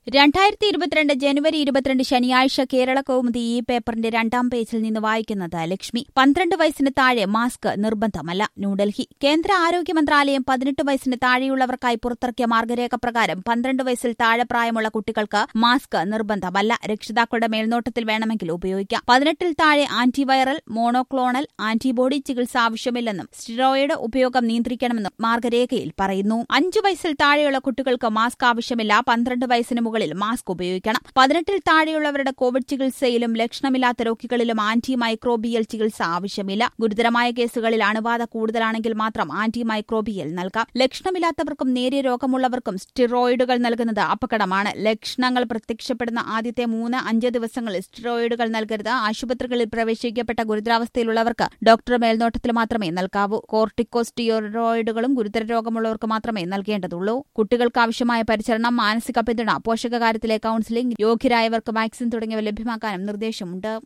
രണ്ടായിരത്തി ഇരുപത്തിരണ്ട് ജനുവരി ഇരുപത്തിരണ്ട് ശനിയാഴ്ച കേരള കൗമുദി ഈ പേപ്പറിന്റെ രണ്ടാം പേജിൽ നിന്ന് വായിക്കുന്നത് ലക്ഷ്മി പന്ത്രണ്ട് വയസ്സിന് താഴെ മാസ്ക് നിർബന്ധമല്ല ന്യൂഡൽഹി കേന്ദ്ര ആരോഗ്യ മന്ത്രാലയം പതിനെട്ട് വയസ്സിന് താഴെയുള്ളവർക്കായി പുറത്തിറക്കിയ മാർഗരേഖ പ്രകാരം പന്ത്രണ്ട് വയസ്സിൽ താഴെ പ്രായമുള്ള കുട്ടികൾക്ക് മാസ്ക് നിർബന്ധമല്ല രക്ഷിതാക്കളുടെ മേൽനോട്ടത്തിൽ വേണമെങ്കിൽ ഉപയോഗിക്കാം പതിനെട്ടിൽ താഴെ ആന്റിവൈറൽ മോണോക്ലോണൽ ആന്റിബോഡി ചികിത്സ ആവശ്യമില്ലെന്നും സ്റ്റിറോയിഡ് ഉപയോഗം നിയന്ത്രിക്കണമെന്നും മാർഗരേഖയിൽ പറയുന്നു അഞ്ചു വയസ്സിൽ താഴെയുള്ള കുട്ടികൾക്ക് മാസ്ക് ആവശ്യമില്ല പന്ത്രണ്ട് വയസ്സിന് മുകളിൽ മാസ്ക് ഉപയോഗിക്കണം പതിനെട്ടിൽ താഴെയുള്ളവരുടെ കോവിഡ് ചികിത്സയിലും ലക്ഷണമില്ലാത്ത രോഗികളിലും ആന്റി മൈക്രോബിയൽ ചികിത്സ ആവശ്യമില്ല ഗുരുതരമായ കേസുകളിൽ അണുബാധ കൂടുതലാണെങ്കിൽ മാത്രം ആന്റി മൈക്രോബിയൽ നൽകാം ലക്ഷണമില്ലാത്തവർക്കും നേരിയ രോഗമുള്ളവർക്കും സ്റ്റിറോയിഡുകൾ നൽകുന്നത് അപകടമാണ് ലക്ഷണങ്ങൾ പ്രത്യക്ഷപ്പെടുന്ന ആദ്യത്തെ മൂന്ന് അഞ്ച് ദിവസങ്ങളിൽ സ്റ്റിറോയിഡുകൾ നൽകരുത് ആശുപത്രികളിൽ പ്രവേശിക്കപ്പെട്ട ഗുരുതരാവസ്ഥയിലുള്ളവർക്ക് ഡോക്ടർ മേൽനോട്ടത്തിൽ മാത്രമേ നൽകാവൂ കോർട്ടിക്കോസ്റ്റിയോറോയിഡുകളും ഗുരുതര രോഗമുള്ളവർക്ക് മാത്രമേ നൽകേണ്ടതുള്ളൂ കുട്ടികൾക്ക് ആവശ്യമായ പരിചരണം മാനസിക പിന്തുണ പോഷകകാര്യത്തിലെ കൌൺസിലിംഗ് യോഗ്യരായവർക്ക് വാക്സിൻ തുടങ്ങിയവ ലഭ്യമാക്കാനും നിർദ്ദേശമുണ്ട്